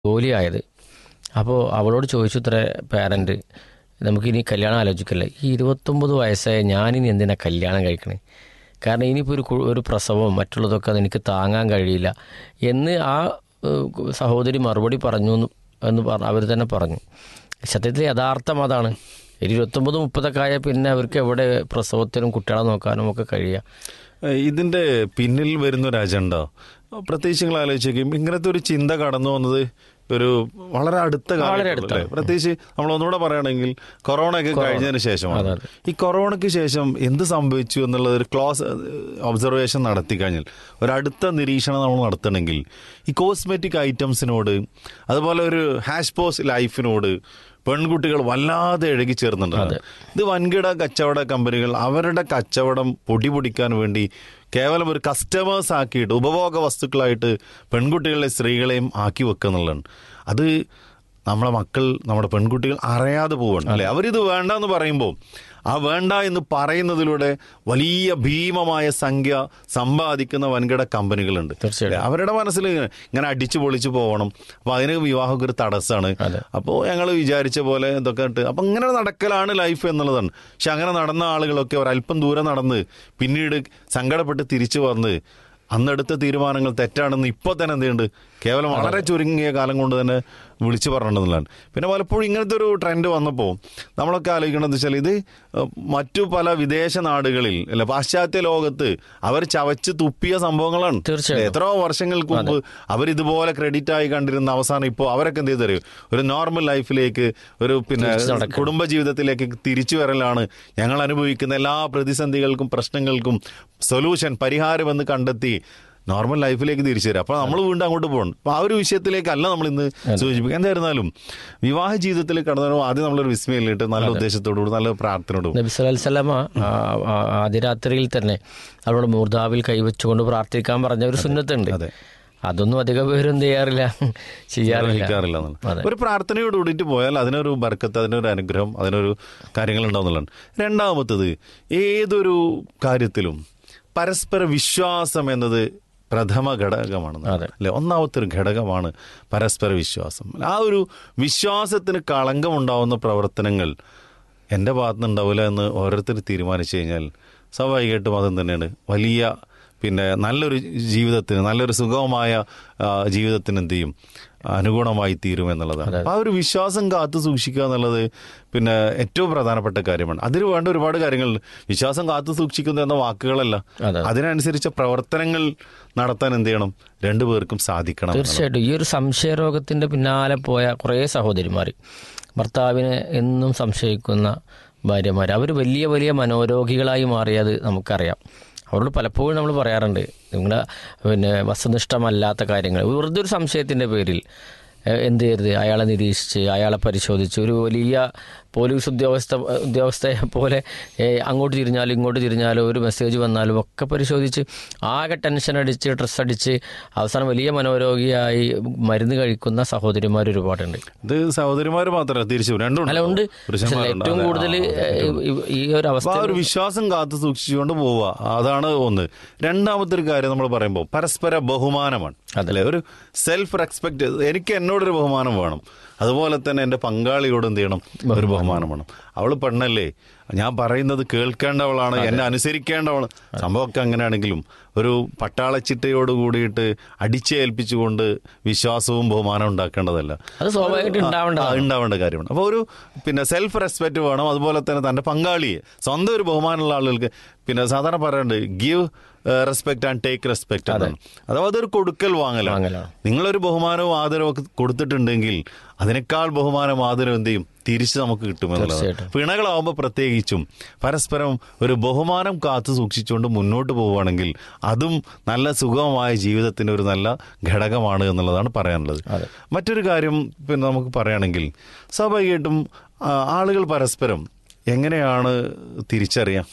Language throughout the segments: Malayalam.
ജോലിയായത് അപ്പോൾ അവളോട് ചോദിച്ചു ഇത്ര പാരൻറ്റ് നമുക്കിനി കല്യാണം ആലോചിക്കല്ലേ ഈ ഇരുപത്തൊമ്പത് വയസ്സായ ഞാനിനി എന്തിനാ കല്യാണം കഴിക്കണേ കാരണം ഇനിയിപ്പോൾ ഒരു കു- ഒരു പ്രസവം മറ്റുള്ളതൊക്കെ എനിക്ക് താങ്ങാൻ കഴിയില്ല എന്ന് ആ ഏഹ്, സഹോദരി മറുപടി പറഞ്ഞു എന്ന് എന്ന് പറ അവർ തന്നെ പറഞ്ഞു സത്യത്തിൽ യഥാർത്ഥം അതാണ് ഒരു ഇരുപത്തൊമ്പത് മുപ്പതൊക്കെ ആയാൽ പിന്നെ അവർക്ക് എവിടെ പ്രസവത്തിനും കുട്ടികളെ നോക്കാനും ഒക്കെ കഴിയുക ഏഹ് ഇതിന്റെ പിന്നിൽ വരുന്ന ഒരു അജണ്ട പ്രത്യേകിച്ച് നിങ്ങൾ ആലോചിക്കും ഇങ്ങനത്തെ ഒരു ചിന്ത കടന്നു വന്നത് ഒരു വളരെ അടുത്ത വളരെ കാലഘട്ടത്തിൽ അടുത്താണ്. അല്ലേ? പ്രത്യേകിച്ച് നമ്മൾ ഒന്നുകൂടെ പറയുകയാണെങ്കിൽ കൊറോണ ഒക്കെ കഴിഞ്ഞതിന് ശേഷമാണ് അതെ, ഈ കൊറോണയ്ക്ക് ശേഷം എന്ത് സംഭവിച്ചു എന്നുള്ളത് ഒരു ക്ലോസ് ഒബ്സർവേഷൻ നടത്തി കഴിഞ്ഞാൽ ഒരു അടുത്ത നിരീക്ഷണം നമ്മൾ നടത്തണമെങ്കിൽ ഈ കോസ്മെറ്റിക് ഐറ്റംസിനോട് അതുപോലെ ഒരു ഹാഷ് പോസ് ലൈഫിനോട് പെൺകുട്ടികൾ വല്ലാതെ ഇഴകി ചേർന്നുണ്ട് ഇത് വൻകിട കച്ചവട കമ്പനികൾ അവരുടെ കച്ചവടം പൊടി പൊടിക്കാൻ വേണ്ടി കേവലം ഒരു കസ്റ്റമേഴ്സ് ആക്കിയിട്ട് ഉപഭോഗ വസ്തുക്കളായിട്ട് പെൺകുട്ടികളെ സ്ത്രീകളെയും ആക്കി വെക്കുക എന്നുള്ളതാണ് അത് നമ്മളെ മക്കൾ നമ്മുടെ പെൺകുട്ടികൾ അറിയാതെ പോവാണ് അല്ലെ അവരിത് വേണ്ട എന്ന് പറയുമ്പോൾ ആ വേണ്ട എന്ന് പറയുന്നതിലൂടെ വലിയ ഭീമമായ സംഖ്യ സമ്പാദിക്കുന്ന വൻകിട കമ്പനികളുണ്ട് തീർച്ചയായിട്ടും. അല്ലേ? അവരുടെ മനസ്സിൽ ഇങ്ങനെ ഇങ്ങനെ അടിച്ചു പൊളിച്ചു പോകണം അപ്പൊ അതിന് വിവാഹമൊക്കെ ഒരു തടസ്സമാണ് അപ്പോൾ ഞങ്ങൾ വിചാരിച്ച പോലെ ഇതൊക്കെ ഇട്ട് അപ്പൊ ഇങ്ങനെ നടക്കലാണ് ലൈഫ് എന്നുള്ളതാണ് പക്ഷെ അങ്ങനെ നടന്ന ആളുകളൊക്കെ ഒരല്പം ദൂരം നടന്ന് പിന്നീട് സങ്കടപ്പെട്ട് തിരിച്ചു വന്ന് അന്നെടുത്ത തീരുമാനങ്ങൾ തെറ്റാണെന്ന് ഇപ്പോൾ തന്നെ എന്ത് ചെയ്യുന്നുണ്ട് കേവലം വളരെ ചുരുങ്ങിയ കാലം കൊണ്ട് തന്നെ വിളിച്ചു പറഞ്ഞിട്ടുള്ളതാണ് പിന്നെ പലപ്പോഴും ഇങ്ങനത്തെ ഒരു ട്രെൻഡ് വന്നപ്പോൾ നമ്മളൊക്കെ ആലോചിക്കേണ്ടത് വെച്ചാൽ ഇത് ഏഹ്, മറ്റു പല വിദേശ നാടുകളിൽ അല്ലെ പാശ്ചാത്യ ലോകത്ത് അവർ ചവച്ച് തുപ്പിയ സംഭവങ്ങളാണ് തീർച്ചയായും. എത്രയോ വർഷങ്ങൾക്ക് മുമ്പ് അവർ ഇതുപോലെ ക്രെഡിറ്റ് ആയി കണ്ടിരുന്ന അവസാനം ഇപ്പോൾ അവരൊക്കെ എന്ത് ചെയ്തറിയോ ഒരു നോർമൽ ലൈഫിലേക്ക് ഒരു പിന്നെ കുടുംബ ജീവിതത്തിലേക്ക് തിരിച്ചു വരലാണ് ഞങ്ങൾ അനുഭവിക്കുന്ന എല്ലാ പ്രതിസന്ധികൾക്കും പ്രശ്നങ്ങൾക്കും സൊല്യൂഷൻ പരിഹാരമെന്ന് കണ്ടെത്തി നോർമൽ ലൈഫിലേക്ക് തിരിച്ചു വരിക അപ്പൊ നമ്മൾ വീണ്ടും അങ്ങോട്ട് പോകണം അപ്പൊ ആ ഒരു വിഷയത്തിലേക്കല്ല നമ്മൾ ഇന്ന് സൂചിപ്പിക്കുക എന്തായിരുന്നാലും വിവാഹ ജീവിതത്തിൽ കടന്നു വരുമ്പോൾ ആദ്യം നമ്മളൊരു വിസ്മയിലിട്ട് നല്ല ഉദ്ദേശത്തോടുകൂടി നല്ല പ്രാർത്ഥനയോടും നബി സലമ ആദ്യരാത്രിയിൽ തന്നെ അവളുടെ മൂർധാവിൽ കൈവച്ചുകൊണ്ട് പ്രാർത്ഥിക്കാൻ പറഞ്ഞ ഒരു സുന്നത്തുണ്ട് അതെ. അതൊന്നും അധിക പേരും എന്ത് ചെയ്യാറില്ല ചെയ്യാറില്ല നിർവഹിക്കാറില്ല എന്നുള്ളത്. ഒരു പ്രാർത്ഥനയോട് കൂടിയിട്ട് പോയാൽ അതിനൊരു ബർക്കത്ത് അതിനൊരു അനുഗ്രഹം അതിനൊരു കാര്യങ്ങൾ ഉണ്ടാവുന്നുള്ളതാണ് രണ്ടാമത്തത് ഏതൊരു കാര്യത്തിലും പരസ്പര വിശ്വാസം എന്നത് പ്രഥമ ഘടകമാണ് അതെ. അല്ലെ ഒന്നാമത്തെ ഒരു ഘടകമാണ് പരസ്പര വിശ്വാസം ആ ഒരു വിശ്വാസത്തിന് കളങ്കമുണ്ടാവുന്ന പ്രവർത്തനങ്ങൾ എൻ്റെ ഭാഗത്തുനിന്ന് ഉണ്ടാവില്ല എന്ന് ഓരോരുത്തർ തീരുമാനിച്ചു കഴിഞ്ഞാൽ സ്വാഭാവികമായിട്ടും അതും തന്നെയാണ് വലിയ പിന്നെ നല്ലൊരു ജീവിതത്തിന് നല്ലൊരു സുഗമമായ ആ, ജീവിതത്തിന് എന്ത് ചെയ്യും അനുഗുണമായി തീരും എന്നുള്ളതാണ് അപ്പൊ ആ ഒരു വിശ്വാസം കാത്തു സൂക്ഷിക്കുക എന്നുള്ളത് പിന്നെ ഏറ്റവും പ്രധാനപ്പെട്ട കാര്യമാണ് അതിന് വേണ്ട ഒരുപാട് കാര്യങ്ങൾ വിശ്വാസം കാത്തു സൂക്ഷിക്കുന്നു എന്ന വാക്കുകളല്ല അതെ. അതിനനുസരിച്ച പ്രവർത്തനങ്ങൾ നടത്താൻ എന്ത് ചെയ്യണം രണ്ടു പേർക്കും സാധിക്കണം തീർച്ചയായിട്ടും ഈ ഒരു സംശയരോഗത്തിന്റെ പിന്നാലെ പോയ കുറേ സഹോദരിമാർ ഭർത്താവിനെ എന്നും സംശയിക്കുന്ന ഭാര്യമാർ അവർ വലിയ വലിയ മനോരോഗികളായി മാറിയത് നമുക്കറിയാം അവരോട് പലപ്പോഴും നമ്മൾ പറയാറുണ്ട് നിങ്ങളുടെ പിന്നെ വസ്തുനിഷ്ഠമല്ലാത്ത കാര്യങ്ങൾ വെറുതെ ഒരു സംശയത്തിൻ്റെ പേരിൽ എ- എന്ത് ചെയ്യരുത് അയാളെ നിരീക്ഷിച്ച് അയാളെ പരിശോധിച്ച് ഒരു വലിയ പോലീസ് ഉദ്യോഗസ്ഥ ഉദ്യോഗസ്ഥയെ പോലെ ഏ, അങ്ങോട്ട് തിരിഞ്ഞാലും ഇങ്ങോട്ട് തിരിഞ്ഞാലും ഒരു മെസ്സേജ് വന്നാലും ഒക്കെ പരിശോധിച്ച് ആകെ ടെൻഷൻ അടിച്ച് സ്ട്രെസ് അടിച്ച് അവസാനം വലിയ മനോരോഗിയായി മരുന്ന് കഴിക്കുന്ന സഹോദരിമാർ ഒരുപാടുണ്ട് ഇത് സഹോദരിമാര് മാത്രമല്ല തിരിച്ചു രണ്ടും അല്ല ഉണ്ട് പക്ഷേ പുരുഷന്മാരുണ്ട്. ഏറ്റവും അതെ, കൂടുതൽ ആ, ഈ ഒരു അപ്പൊ അവസ്ഥ ആ ഒരു വിശ്വാസം കാത്തു സൂക്ഷിച്ചുകൊണ്ട് പോവുക അതാണ് ഒന്ന് രണ്ടാമത്തെ ഒരു കാര്യം നമ്മൾ പറയുമ്പോൾ പരസ്പര ബഹുമാനമാണ് അല്ലെ ഒരു സെൽഫ് റെസ്പെക്ട് എനിക്ക് എന്നോടൊരു ബഹുമാനം വേണം അതുപോലെ തന്നെ എൻ്റെ പങ്കാളിയോട് എന്ത് ചെയ്യണം ഒരു ബഹുമാനം വേണം അവൾ പെണ്ണല്ലേ ഞാൻ പറയുന്നത് കേൾക്കേണ്ടവളാണ് എന്നെ അനുസരിക്കേണ്ടവളാണ് സംഭവമൊക്കെ അങ്ങനെയാണെങ്കിലും ഒരു പട്ടാളച്ചിട്ടയോട് കൂടിയിട്ട് അടിച്ചേൽപ്പിച്ചുകൊണ്ട് വിശ്വാസവും ബഹുമാനവും ഉണ്ടാക്കേണ്ടതല്ല അത് സ്വാഭാവികമായിട്ട് ഉണ്ടാവേണ്ടതാണ്. ആ, ഉണ്ടാവേണ്ട കാര്യമാണ് അപ്പോൾ ഒരു പിന്നെ സെൽഫ് റെസ്പെക്ട് വേണം അതുപോലെ തന്നെ തന്റെ പങ്കാളിയെ സ്വന്തം ഒരു ബഹുമാനമുള്ള ആളുകൾക്ക് പിന്നെ സാധാരണ പറയാറുണ്ട് give respect and take respect എന്നാണ് അഥവാ അതൊരു കൊടുക്കൽ വാങ്ങലാണ് വാങ്ങലാണ്. നിങ്ങളൊരു ബഹുമാനവും ആദരവും ഒക്കെ കൊടുത്തിട്ടുണ്ടെങ്കിൽ അതിനേക്കാൾ ബഹുമാനവും ആദരവും എന്ത് ചെയ്യും തിരിച്ച് നമുക്ക് കിട്ടുമെന്നുള്ളത് തീർച്ചയായിട്ടും. പിണകളാവുമ്പോൾ പ്രത്യേകിച്ചും പരസ്പരം ഒരു ബഹുമാനം കാത്തു സൂക്ഷിച്ചുകൊണ്ട് മുന്നോട്ട് പോവുകയാണെങ്കിൽ അതും നല്ല സുഗമമായ ജീവിതത്തിന് ഒരു നല്ല ഘടകമാണ് എന്നുള്ളതാണ് പറയാനുള്ളത് മറ്റൊരു കാര്യം പിന്നെ നമുക്ക് പറയുകയാണെങ്കിൽ സ്വാഭാവികമായിട്ടും ആ, ആളുകൾ പരസ്പരം എങ്ങനെയാണ് തിരിച്ചറിയാം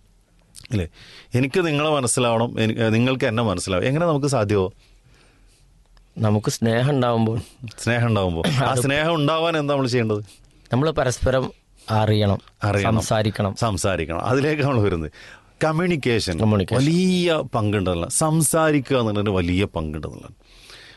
അല്ലേ എനിക്ക് നിങ്ങളെ മനസ്സിലാവണം എനിക്ക് നിങ്ങൾക്ക് എന്നെ മനസ്സിലാവും എങ്ങനെ നമുക്ക് സാധ്യമോ നമുക്ക് സ്നേഹം ഉണ്ടാവുമ്പോൾ സ്നേഹം ഉണ്ടാവുമ്പോൾ ആ സ്നേഹം ഉണ്ടാവാൻ എന്താ നമ്മൾ ചെയ്യേണ്ടത് നമ്മൾ പരസ്പരം അറിയണം അറിയണം. സംസാരിക്കണം സംസാരിക്കണം അതിലേക്ക് നമ്മൾ വരുന്നത് കമ്മ്യൂണിക്കേഷൻ Communication. വലിയ പങ്കുണ്ടെന്നുള്ള സംസാരിക്കുക എന്നുള്ളതിന് വലിയ പങ്കുണ്ടെന്നുള്ളത്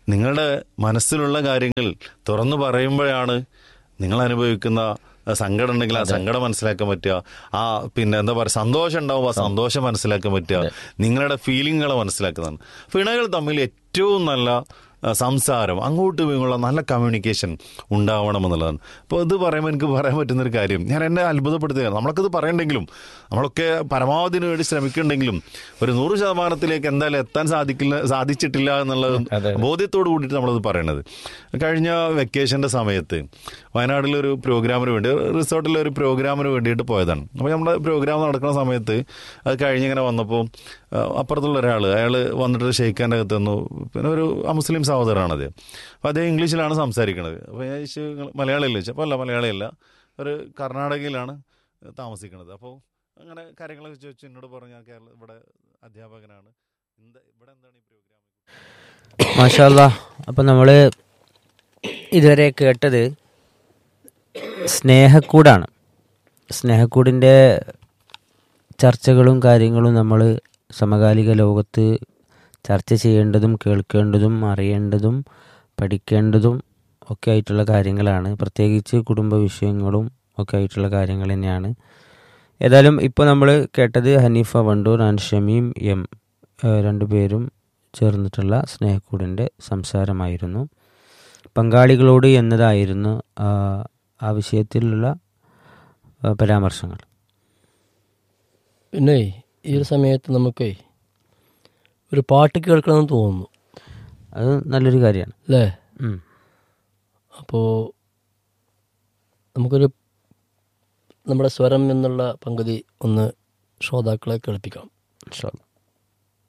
നിങ്ങളുടെ മനസ്സിലുള്ള കാര്യങ്ങൾ തുറന്നു പറയുമ്പോഴാണ് നിങ്ങൾ അനുഭവിക്കുന്ന സങ്കടം ഉണ്ടെങ്കിൽ ആ സങ്കടം മനസ്സിലാക്കാൻ പറ്റുക ആ പിന്നെ എന്താ പറയുക സന്തോഷം ഉണ്ടാവും ആ സന്തോഷം മനസ്സിലാക്കാൻ പറ്റുക നിങ്ങളുടെ ഫീലിങ്ങുകളെ മനസ്സിലാക്കുന്നതാണ് അപ്പോൾ ഇണകൾ തമ്മിൽ ഏറ്റവും നല്ല ആ, സംസാരം അങ്ങോട്ടും ഇങ്ങോട്ടുള്ള നല്ല കമ്മ്യൂണിക്കേഷൻ ഉണ്ടാവണം എന്നുള്ളതാണ് അപ്പോൾ ഇത് പറയുമ്പോൾ എനിക്ക് പറയാൻ പറ്റുന്നൊരു കാര്യം ഞാൻ എന്നെ അത്ഭുതപ്പെടുത്തുകയാണ് നമ്മളൊക്കെ ഇത് പറയണ്ടെങ്കിലും നമ്മളൊക്കെ പരമാവധിന് വേണ്ടി ശ്രമിക്കുന്നുണ്ടെങ്കിലും ഒരു നൂറ് ശതമാനത്തിലേക്ക് എന്തായാലും എത്താൻ സാധിക്കില്ല സാധിച്ചിട്ടില്ല എന്നുള്ളത് അതെ. ബോധ്യത്തോട് കൂടിയിട്ട് നമ്മളത് പറയണത് കഴിഞ്ഞ വെക്കേഷൻ്റെ സമയത്ത് വയനാട്ടിലൊരു പ്രോഗ്രാമിന് വേണ്ടി റിസോർട്ടിലെ ഒരു പ്രോഗ്രാമിന് വേണ്ടിയിട്ട് പോയതാണ് അപ്പോൾ നമ്മുടെ പ്രോഗ്രാം നടക്കുന്ന സമയത്ത് അത് കഴിഞ്ഞിങ്ങനെ വന്നപ്പോൾ ആ, അപ്പുറത്തുള്ള ഒരാൾ അയാൾ വന്നിട്ട് ഷെയ്ഖാൻ്റെ അകത്ത് തന്നു പിന്നെ ഒരു മുസ്ലിം സഹോദരനാണത് അപ്പോൾ അദ്ദേഹം ഇംഗ്ലീഷിലാണ് സംസാരിക്കുന്നത് അപ്പോൾ ഞാൻ ചോദിച്ചു "നിങ്ങൾ മലയാളിയല്ലേ ചോദിച്ചു അപ്പോൾ അല്ല മലയാളിയല്ല ഒരു കർണാടകയിലാണ് താമസിക്കുന്നത് അപ്പോൾ അങ്ങനെ കാര്യങ്ങളൊക്കെ ചോദിച്ചു എന്നോട് പറഞ്ഞു ഞാൻ കേരള ഇവിടെ അധ്യാപകനാണ് എന്താ ഇവിടെ എന്താണ് ഈ പ്രോഗ്രാം മാഷാല്ല അപ്പം നമ്മൾ ഇതുവരെ കേട്ടത് സ്നേഹക്കൂടാണ് സ്നേഹക്കൂടിൻ്റെ ചർച്ചകളും കാര്യങ്ങളും നമ്മൾ സമകാലിക ലോകത്ത് ചർച്ച ചെയ്യേണ്ടതും കേൾക്കേണ്ടതും അറിയേണ്ടതും പഠിക്കേണ്ടതും ഒക്കെ ആയിട്ടുള്ള കാര്യങ്ങളാണ് പ്രത്യേകിച്ച് കുടുംബ വിഷയങ്ങളും ഒക്കെ ആയിട്ടുള്ള കാര്യങ്ങൾ തന്നെയാണ് ഏതായാലും ഇപ്പോൾ നമ്മൾ കേട്ടത് ഹനീഫ വണ്ടൂർ ആൻഡ് ഷമീം എം ഏഹ് രണ്ടുപേരും ചേർന്നിട്ടുള്ള സ്നേഹക്കൂടിൻ്റെ സംസാരമായിരുന്നു പങ്കാളികളോട് എന്നതായിരുന്നു ആ, ആ വിഷയത്തിലുള്ള ആ, പരാമർശങ്ങൾ പിന്നെ ഈ ഒരു സമയത്ത് നമുക്ക് ഒരു പാട്ട് കേൾക്കണമെന്ന് തോന്നുന്നു അത് നല്ലൊരു കാര്യമാണ് അല്ലേ ഉം. അപ്പോൾ നമുക്കൊരു നമ്മുടെ സ്വരം എന്നുള്ള പങ്കുതി ഒന്ന് ശ്രോതാക്കളെ കേൾപ്പിക്കാം ഇൻഷാ അല്ലാ.